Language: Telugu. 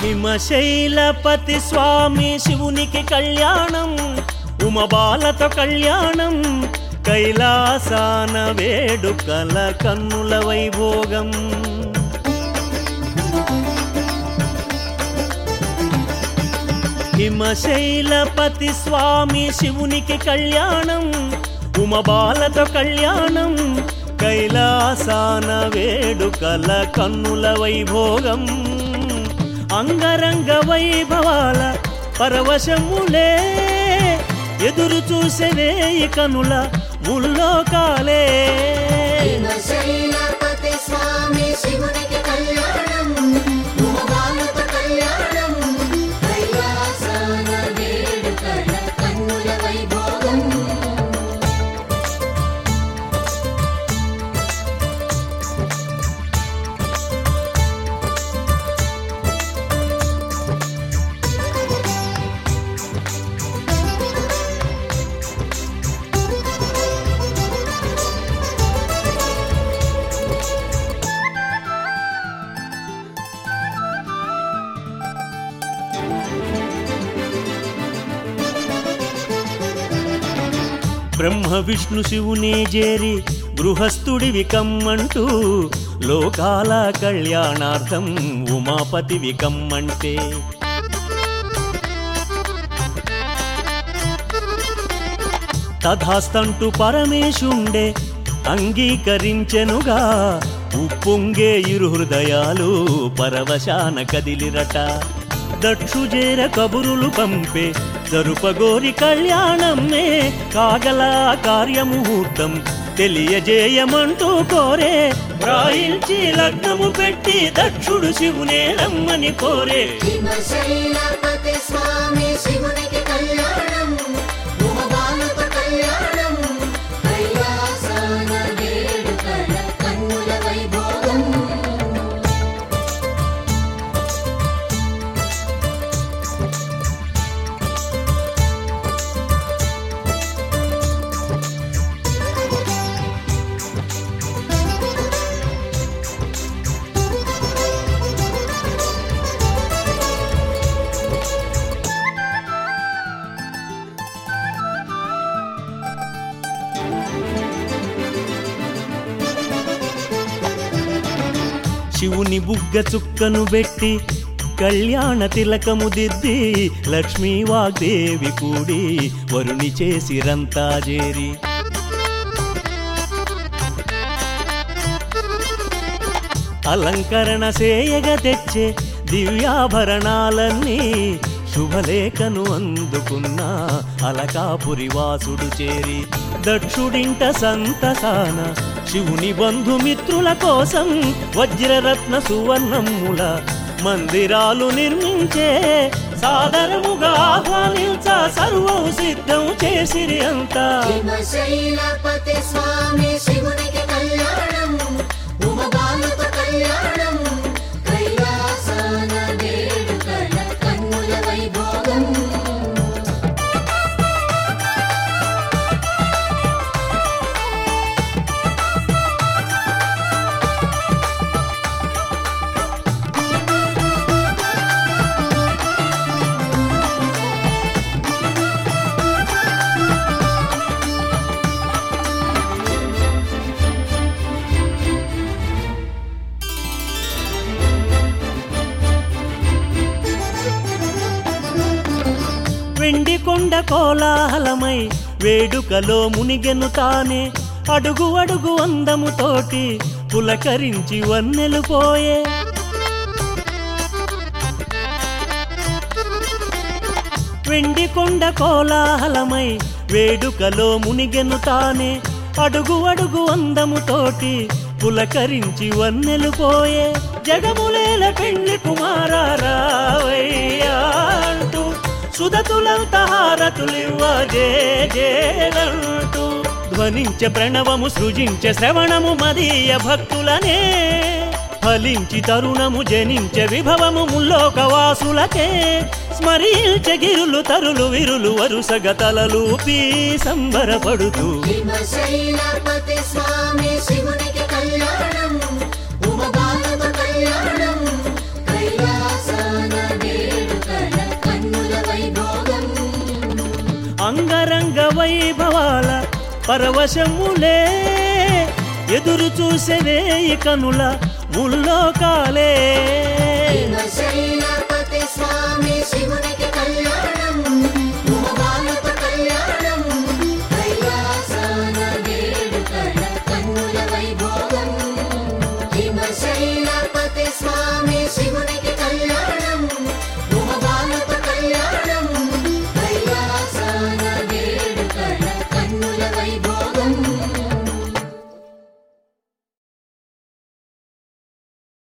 హిమశైలపతి స్వామి శివునికి కళ్యాణం ఉమబాలతో కళ్యాణం కైలాసాన వేడుకల కన్నుల వైభోగం హిమశైలపతి స్వామి శివునికి కళ్యాణం ఉమబాలతో కళ్యాణం కైలాసాన వేడుకల కన్నుల వైభోగం అంగరంగ వైభవాల పరవశములే ఎదురు చూసెనే ఈ కనుల ముల్లోకాలే శైలపతి స్వామి శివునికి కళ్యాణం ఉమబాలతో కళ్యాణం కైలాసాన వేడుకల కన్నుల వైభోగం బ్రహ్మ విష్ణు శివునే చేరి గృహస్థుడివి కమ్మంటూ లోకాల కళ్యాణార్థం ఉమాపతివి కమ్మంటే తథాస్తంటూ పరమేశుండే అంగీకరించెనుగా ఉప్పొంగే ఇరు హృదయాలు పరవశాన కదిలిరట దక్షుజేర కబురులు పంపే జరుపగోరి కళ్యాణమే కాగల కార్యముహూర్తం తెలియజేయమంటూ కోరే రాయించి లగ్నము పెట్టి దక్షుడు శివునే రమ్మని కోరే శైలపతి స్వామి శివునికి కళ్యాణం ఉమబాలతో కళ్యాణం కైలాసాన వేడుకల కన్నుల వైభోగం శివుని బుగ్గ చుక్కను పెట్టి కళ్యాణ తిలకము దిద్ది లక్ష్మీ వాగ్దేవి కూడి వరుని చేసిరంతా చేరి అలంకరణ సేయగ తెచ్చే దివ్యాభరణాలన్నీ శుభలేఖను అందుకున్న అలకాపురి వాసుడు చేరి దక్షుడింట సంతసాన శివుని బంధుమిత్రుల కోసం వజ్రరత్న సువర్ణముల మందిరాలు నిర్మించే సాదరముగా ఆహ్వానించ సర్వం సిద్ధం చేసిరి అంతా శైలపతి స్వామి శివునికి కళ్యాణం ఉమబాలతో కళ్యాణం కైలాసాన వేడుకల కన్నుల వైభోగం వెండి కొండ కోలాహలమై వేడుకలో మునిగెను తానే అడుగు అడుగు అందముతోటి పులకరించి వన్నెలు పోయే వెండి కొండ కోలాహలమై వేడుకలో మునిగెను తానే అడుగు అడుగు అందముతోటి పులకరించి వన్నెలు పోయే జగములేల పెళ్లి కుమారారావయ్యా అంటూ సుధతులంత హారతులివ్వ జే జేలంటూ ధ్వనించే ప్రణవము సృజించే శ్రవణము మదీయ భక్తులనే ఫలించి తరుణము జనించే విభవము ముల్లోకవాసులకే స్మరించే గిరులు తరులు విరులు వరుసగ తలలూపి సంబరపడుతూ శైలపతి స్వామి శివునికి కళ్యాణం ఉమబాలతో కళ్యాణం కైలాసాన వైభవాల పరవశములే ఎదురు చూసేనే ఈ కనుల ముల్లోకాలే శ్రీశైలపతి స్వామి శివునికి కళ్యాణం